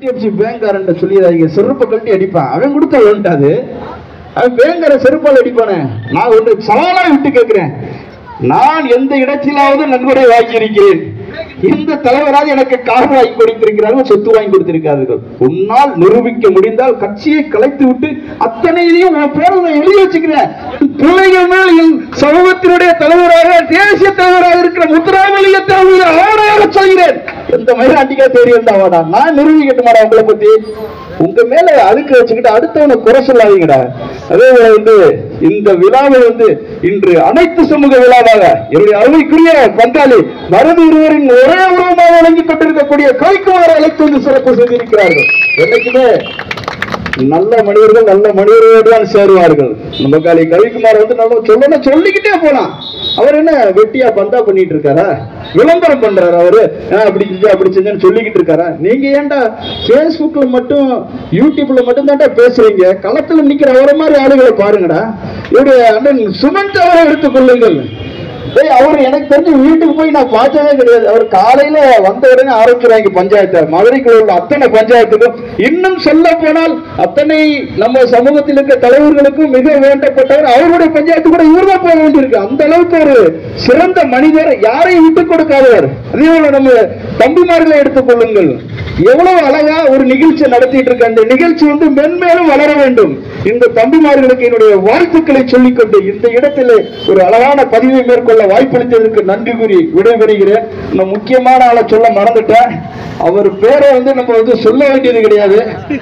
HDFC பேங்க்காரன் சொல்லிடாதீங்க செருப்பை கழட்டி அடிப்பான் அவன் கொடுத்த வேண்டாது அவன் பேங்கார செருப்பால் அடிப்பானே நான் ஒன்று சவாலா விட்டு கேட்கிறேன் நான் எந்த இடத்திலாவது நன்கொடை வாங்கியிருக்கிறேன் இந்த தலைவராக எனக்கு கார் வாங்கி கொடுத்திருக்கிறார்கள் சொத்து வாங்கி கொடுத்திருக்கிறார்கள் உன்னால் நிரூபிக்க முடிந்தால் கட்சியை கலைத்து விட்டு அத்தனையிலையும் உன் பேரை நான் எழுதி வச்சுக்கிறேன் பிள்ளைகள் மேல் என் சமூகத்தினுடைய தலைவராக தேசிய தலைவராக இருக்கிற முத்துராமலிங்க தலைவர் ஆணையாக சொல்கிறேன் எந்த மயிலாண்டிக்கா தெரியும் வாடா நான் நிரூபிக்கட்டுமாடா உங்களை பத்தி உங்க மேல அழுக்க வச்சுக்கிட்டு அடுத்தவனை குறை சொல்லாதீங்கடா அதே போல வந்து இந்த விழாவை வந்து இன்று அனைத்து சமூக விழாவாக என்னுடைய அருமைக்குரிய பங்காளி மருது இருவரின் ஒரே உருவமாக வழங்கி கொண்டிருக்கக்கூடிய கைக்குமாரை அழைத்து வந்து சிறப்பு செய்திருக்கிறார்கள் என்னைக்குமே நல்ல மனிதர்கள் நல்ல மனிதர்களோடு தான் சேருவார்கள் நம்ம காலி கவிக்குமார் வந்து நம்ம சொல்லணும் சொல்லிக்கிட்டே போலாம் அவர் என்ன வெட்டியா பந்தா பண்ணிட்டு இருக்காரா விளம்பரம் பண்றாரு அவரு ஆ, அப்படி செஞ்சு அப்படி செஞ்சேன்னு சொல்லிக்கிட்டு இருக்காரா நீங்க ஏன்டா Facebookல மட்டும் யூடியூப்ல மட்டும் தான்டா பேசுறீங்க களத்துல நிக்கிற அவரை மாதிரி ஆளுகளை பாருங்கடா இவருடைய அண்ணன் சுமந்த் அவரை எடுத்துக்கொள்ளுங்கள் டேய் அவர் எனக்கு தெரிஞ்சு வீட்டுக்கு போய் நான் பார்த்ததே கிடையாது அவர் காலையில வந்த உடனே ஆரம்பிச்சிருவாங்க பஞ்சாயத்தை மதுரைக்குள்ள உள்ள அத்தனை பஞ்சாயத்துக்கும் இன்னும் சொல்ல போனால் அத்தனை நம்ம சமூகத்தில் இருக்க தலைவர்களுக்கும் மிக வேண்டப்பட்டவர் அவருடைய பஞ்சாயத்து கூட இவர் தான் போக வேண்டியிருக்கு அந்த அளவுக்கு ஒரு சிறந்த மனிதர் யாரையும் விட்டுக் கொடுக்காதவர் அதே போல நம்ம தம்பிமார்களை எடுத்துக்கொள்ளுங்கள் எவ்வளவு அழகா ஒரு நிகழ்ச்சி நடத்திட்டு இருக்க அந்த நிகழ்ச்சி வந்து மென்மேலும் வளர வேண்டும் இந்த தம்பிமார்களுக்கு என்னுடைய வாழ்த்துக்களை சொல்லிக்கொண்டு இந்த இடத்திலே ஒரு அழகான பதிவை மேற்கொள்ள வாய்ப்பளித்ததற்கு நன்றி கூறி விடைபெறுகிறேன் நான் முக்கியமான ஆளை சொல்ல மறந்துட்டேன் அவர் பேரை வந்து நம்ம வந்து சொல்ல வேண்டியது கிடையாது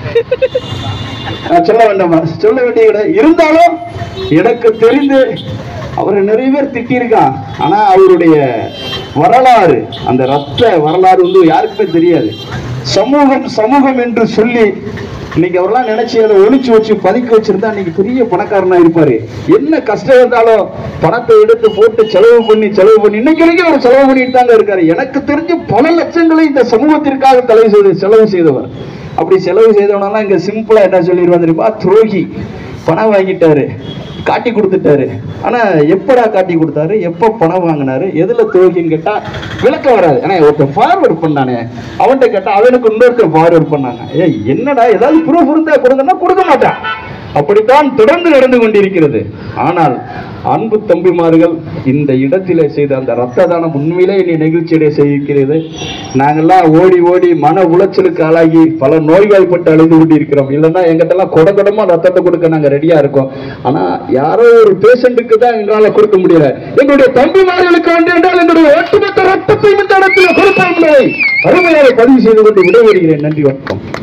நான் சொல்ல வேண்டாமா சொல்ல வேண்டியது கிடையாது இருந்தாலும் எனக்கு தெரிந்து அவரை நிறைய பேர் திட்டியிருக்கான் ஆனா அவருடைய வரலாறு அந்த ரத்த வரலாறு வந்து யாருக்குமே தெரியாது சமூகம் சமூகம் என்று சொல்லி இன்னைக்கு அவரெல்லாம் நினைச்சு அதை ஒளிச்சு வச்சு பதுக்கி வச்சிருந்தா இன்னைக்கு பெரிய பணக்காரனா இருப்பாரு என்ன கஷ்டம் இருந்தாலும் பணத்தை எடுத்து போட்டு செலவு பண்ணி செலவு பண்ணி இன்னைக்கு வரைக்கும் அவர் செலவு பண்ணிட்டு தாங்க இருக்காரு எனக்கு தெரிஞ்சு பல லட்சங்களை இந்த சமூகத்திற்காக தலைவு செய்து செலவு செய்தவர் அப்படி செலவு செய்தவனெல்லாம் இங்க சிம்பிளா என்ன சொல்லிடுவான் தெரியுமா துரோகி பணம் வாங்கிட்டாரு காட்டி கொடுத்துட்டாரு ஆனா எப்படா காட்டி கொடுத்தாரு எப்ப பணம் வாங்கினாரு எதுல துரோகின்னு கேட்டா விளக்க வராது ஏன்னா ஒருத்தன் ஃபார்வர்ட் பண்ணானே அவன்கிட்ட கேட்டா அவனுக்கு இன்னொருத்தர் ஃபார்வர்ட் பண்ணாங்க ஏய் என்னடா ஏதாவது ப்ரூஃப் இருந்தா கொடுங்கன்னா கொடுக்க மாட்டான் அப்படித்தான் தொடர்ந்து நடந்து கொண்டிருக்கிறது ஆனால் அன்பு தம்பிமார்கள் இந்த இடத்திலே செய்த அந்த ரத்த தானம் உண்மையிலே என்னை நெகிழ்ச்சியடைய செய்கிறது நாங்கெல்லாம் ஓடி ஓடி மன உளைச்சலுக்கு ஆளாகி பல நோய்வாய்ப்பட்டு அழிந்து கொண்டிருக்கிறோம் இல்லைன்னா எங்கிட்டலாம் கொட கொடமா ரத்தத்தை கொடுக்க நாங்க ரெடியா இருக்கோம் ஆனா யாரோ ஒரு பேஷண்ட்டுக்கு தான் எங்களால கொடுக்க முடியல எங்களுடைய தம்பிமார்களுக்கு வந்து என்றால் எங்களுடைய ஒட்டுமொத்த ரத்தத்தை இந்த இடத்துல கொடுப்போம் என்பதை அருமையாக பதிவு செய்து கொண்டு விடைபெறுகிறேன் நன்றி வணக்கம்